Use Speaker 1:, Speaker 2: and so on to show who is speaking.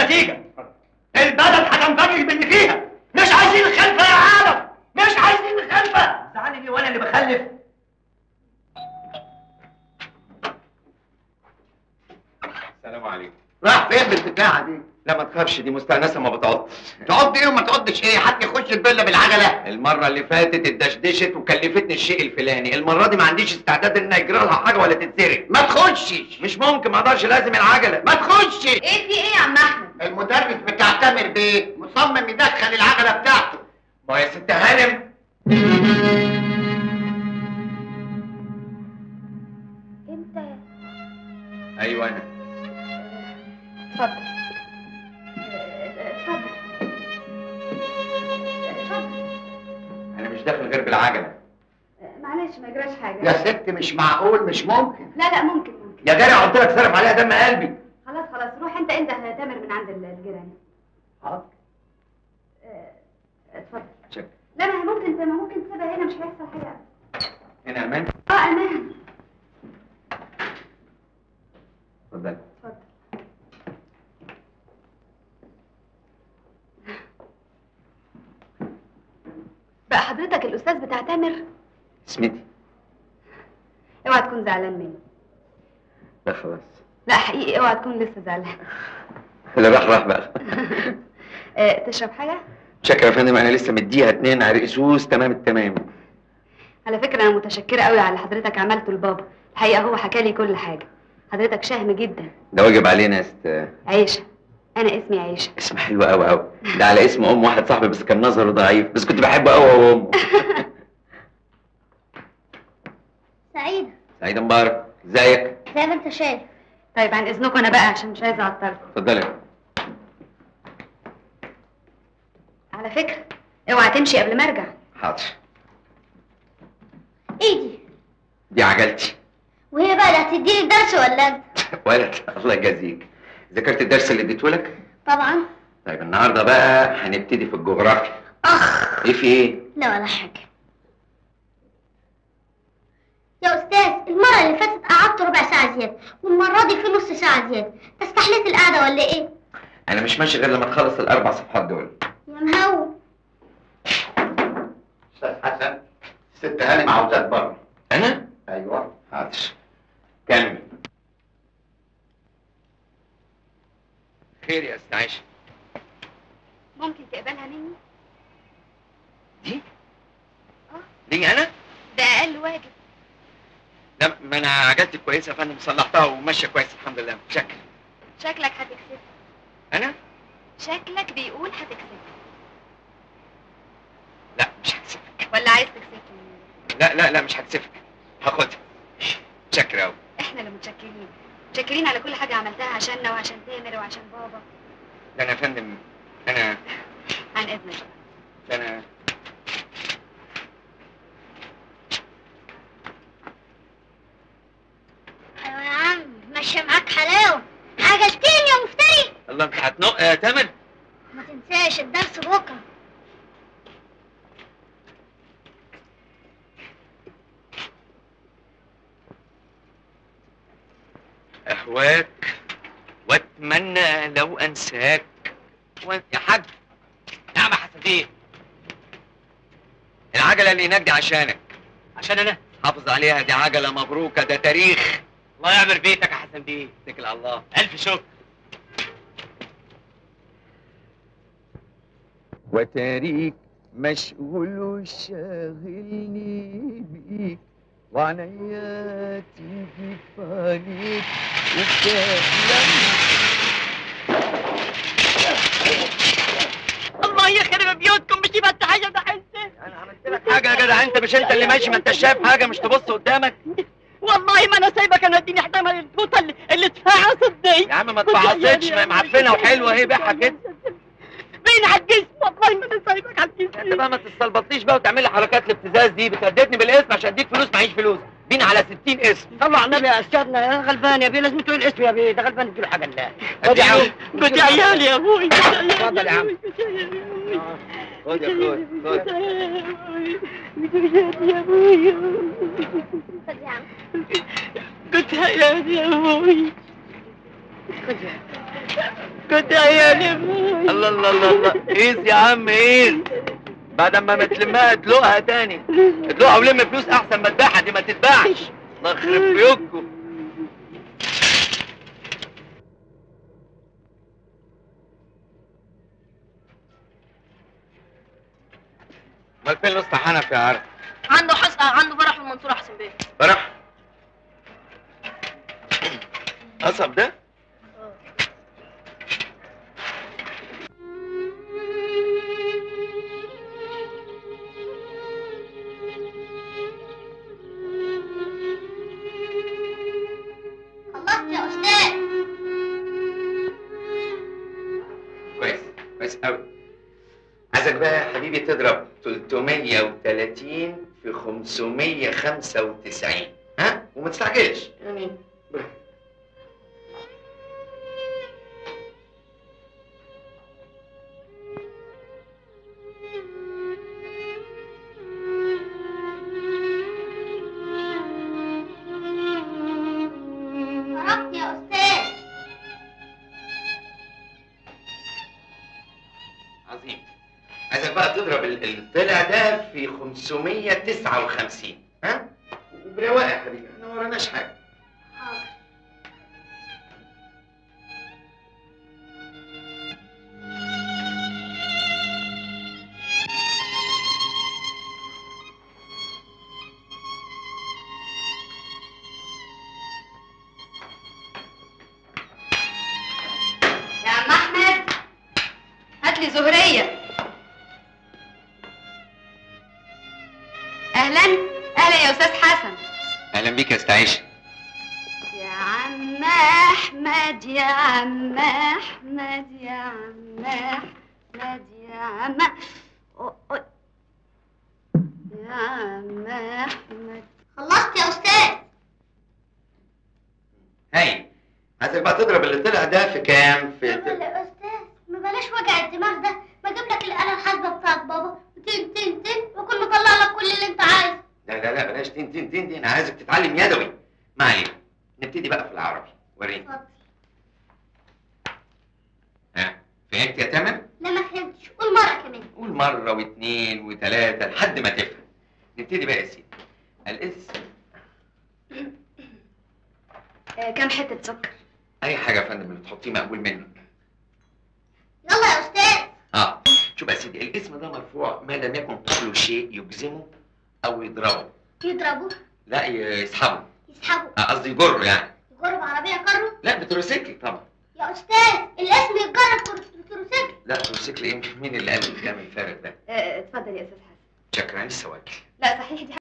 Speaker 1: النتيجه البلد هتنفجر باللي فيها مش عايزين خلفه يا عالم مش عايزين خلفه زعلني ليه وانا اللي بخلف
Speaker 2: السلام عليكم
Speaker 3: راح فين بالبتاعه دي؟
Speaker 2: لا ما تخافش دي مستأنسة ما بتعض
Speaker 3: تقعد ايه وما تقعدش ايه؟ حد يخش الفيلا بالعجله؟
Speaker 2: المرة اللي فاتت اتدشدشت وكلفتني الشيء الفلاني، المرة دي ما عنديش استعداد ان يجرى لها حاجة ولا تتسرق.
Speaker 3: ما تخشش
Speaker 2: مش ممكن ما اقدرش لازم العجلة.
Speaker 3: ما تخشش
Speaker 4: ايه في ايه يا عم احمد
Speaker 3: المدرس بتاع تامر بيه مصمم يدخل العجله بتاعته
Speaker 2: ما يا ست هانم
Speaker 4: انت
Speaker 2: ايوه انا
Speaker 4: اتفضل اتفضل اتفضل
Speaker 2: انا مش داخل غير بالعجلة.
Speaker 4: معلش ما يجراش حاجه
Speaker 3: يا ست مش معقول مش ممكن
Speaker 4: لا لا ممكن ممكن
Speaker 2: يا جاري قلت لك صرف عليها دم قلبي.
Speaker 4: خلاص خلاص روح انت انت تامر من عند الجيران
Speaker 2: حاضر.
Speaker 4: اه، اتفضل
Speaker 2: شك.
Speaker 4: لا ما هي ممكن ما ممكن تسيبها هنا مش هيحصل حاجه
Speaker 2: هنا امان
Speaker 4: اه امان
Speaker 2: اتفضل.
Speaker 4: اتفضل بقى حضرتك الاستاذ بتاع تامر
Speaker 2: اسمتي
Speaker 4: اوعى تكون زعلان مني
Speaker 2: لا خلاص.
Speaker 4: لا حقيقي اوعى تكون لسه زعلان
Speaker 2: اللي راح راح بقى.
Speaker 4: اه، تشرب حاجه
Speaker 2: شكرا يا فندم انا لسه مديها اتنين عرقسوس تمام التمام.
Speaker 4: على فكره انا متشكره قوي على اللي حضرتك عملته لبابا الحقيقه هو حكى لي كل حاجه حضرتك شهم جدا
Speaker 2: ده واجب علينا يا ست
Speaker 4: عيشه انا اسمي عيشه
Speaker 2: اسم حلو قوي قوي ده على اسم ام واحد صاحبي بس كان نظره ضعيف بس كنت بحبه قوي هو وامه
Speaker 5: سعيدة
Speaker 2: سعيد مبارك ازيك
Speaker 5: زي ما انت شايف
Speaker 4: طيب عن اذنكم انا بقى عشان مش عايزه اعطلكم
Speaker 2: اتفضلي
Speaker 4: على فكره اوعى تمشي قبل ما ارجع
Speaker 2: حاضر
Speaker 5: ايدي
Speaker 2: دي عجلتي
Speaker 5: وهي بقى اللي هتديني الدرس ولا انت
Speaker 2: ولد الله يجازيك ذاكرت الدرس اللي اديته لك
Speaker 5: طبعا
Speaker 2: طيب النهارده بقى هنبتدي في الجغرافيا
Speaker 5: اخ
Speaker 2: ايه في ايه
Speaker 5: لا ولا حاجة يا استاذ المرة اللي فاتت قعدت ربع ساعة زيادة والمرة دي في نص ساعة زيادة تستحليت القعدة ولا ايه؟
Speaker 2: انا مش ماشي غير لما تخلص الاربع صفحات دول
Speaker 5: يا مهو
Speaker 3: استاذ حسن ست هانم عاوزاك بره
Speaker 2: انا
Speaker 3: ايوه
Speaker 2: حاضر كمل خير يا استاذ عائشه
Speaker 4: ممكن تقبلها مني
Speaker 2: دي دي انا
Speaker 4: ده اقل واجب
Speaker 2: لا ما انا عجلتي كويسه يا فندم صلحتها وماشيه كويس الحمد لله شكل
Speaker 4: شكلك هتكسب
Speaker 2: انا
Speaker 4: شكلك بيقول هتكسب
Speaker 2: لا مش هكسفك
Speaker 4: ولا عايز تكسبني
Speaker 2: لا لا لا مش هكسفك هاخدها شكرا قوي
Speaker 4: احنا اللي متشكرين متشكرين على كل حاجه عملتها عشاننا وعشان تامر وعشان بابا
Speaker 2: ده انا يا فندم انا
Speaker 4: عن اذنك
Speaker 2: ده انا
Speaker 5: ايوه يا عم ماشية معاك حلاوة عجلتين يا مفتري
Speaker 2: الله انت هتنق يا تامر
Speaker 5: ما تنساش الدرس بكرة
Speaker 2: اهواك واتمنى لو انساك و... يا حاج نعم يا حسنين العجله اللي هناك دي عشانك
Speaker 1: عشان انا
Speaker 2: حافظ عليها دي عجله مبروكه ده تاريخ
Speaker 1: الله يعمر بيتك يا حسن بيه
Speaker 2: اتكل على الله
Speaker 1: الف شكر
Speaker 2: وتاريك مشغول وشاغلني بيك وعنيا تيجي في عينيك وبتحلم
Speaker 6: الله يخرب بيوتكم مش يبقى حاجه ده حسين
Speaker 2: انا عملت لك حاجه يا جدع انت مش انت اللي ماشي ما انت شايف حاجه مش تبص قدامك
Speaker 6: والله ما انا سايبك انا اديني حدامها البوطه اللي, اللي اتفعصت دي
Speaker 2: يا عم ما تفعصتش ما معفنه وحلوه اهي بيعها كده
Speaker 6: بين على الجسم والله ما انا سايبك على
Speaker 2: انت
Speaker 6: الجسم
Speaker 2: بقى ما تستلبطنيش بقى وتعمل لي حركات الابتزاز دي بتهددني بالاسم عشان اديك فلوس معيش فلوس بين على 60 اسم
Speaker 6: طلع النبي يا استاذنا يا غلبان يا بيه لازم تقول اسمي يا بيه ده غلبان اديله حاجه الله
Speaker 2: خد يا عم
Speaker 6: قلت عيالي يا ابوي
Speaker 2: اتفضل يا عم. خد يا اخويا خد
Speaker 6: يا ابوي
Speaker 5: خد يا عم
Speaker 6: قلت عيالي يا ابوي
Speaker 5: خد يا عم
Speaker 6: قلت كنت عيالي
Speaker 1: الله الله الله الله قيس يا عم قيس بعد ما ما تلمها تلقها تاني تلقها ولم فلوس احسن ما تبيعها دي ما تتباعش الله يخرب بيوتكم
Speaker 2: امال فين الاسطى حنفي يا عرب
Speaker 7: عنده حس... عنده فرح في المنصورة حسن بيه
Speaker 2: فرح
Speaker 1: قصب ده
Speaker 5: خلصت يا استاذ
Speaker 2: كويس كويس قوي عايزك بقى يا حبيبي تضرب 330 في 595 ها وما تستعجلش يعني براحتك.
Speaker 5: ضربت يا استاذ
Speaker 2: عظيم عايزك بقى تضرب ال- الطلع ده في 559 ها وبرواقه يا حبيبي احنا ما وراناش حاجه
Speaker 5: حاضر
Speaker 4: يا عم احمد هات لي زهريه اهلا اهلا يا استاذ حسن
Speaker 2: اهلا بيك يا استعيش
Speaker 4: يا عم احمد يا عم احمد يا عم احمد يا عم أو- أو- يا عم احمد
Speaker 5: خلصت يا استاذ
Speaker 2: هاي عايزك بقى تضرب اللي طلع ده في كام في
Speaker 5: طب يا استاذ ما بلاش وجع الدماغ ده ما اجيب لك الاله الحاسبه بتاعت بابا تن تن تن واكون مطلع لك كل اللي انت عايزه
Speaker 2: لا لا لا بلاش تين تين تين دي انا عايزك تتعلم يدوي ما علينا نبتدي بقى في العربي وريني
Speaker 5: اتفضل
Speaker 2: ها فهمت يا تامر
Speaker 5: لا ما فهمتش قول مره كمان
Speaker 2: قول مرة واثنين وثلاثة لحد ما تفهم نبتدي بقى يا سيدي الاسم
Speaker 4: آه كام حته سكر
Speaker 2: أي حاجة يا فندم اللي تحطيه مقبول منك
Speaker 5: يلا يا استاذ
Speaker 2: اه شوف يا سيدي الاسم ده مرفوع ما لم يكن قبله شيء يجزمه أو يضربه
Speaker 5: يضربوا
Speaker 2: لا يسحبه
Speaker 5: يسحبوا
Speaker 2: آه، قصدي يجره يعني
Speaker 5: يجرب عربيه كرو
Speaker 2: لا بتروسيكل طبعا
Speaker 5: يا استاذ الاسم يتجرب بتروسيكل
Speaker 2: لا تروسيكل ايه مين اللي قال الكلام الفارغ ده
Speaker 4: آه اتفضل يا استاذ حسن
Speaker 2: شكرا لسه واكل
Speaker 4: لا صحيح دي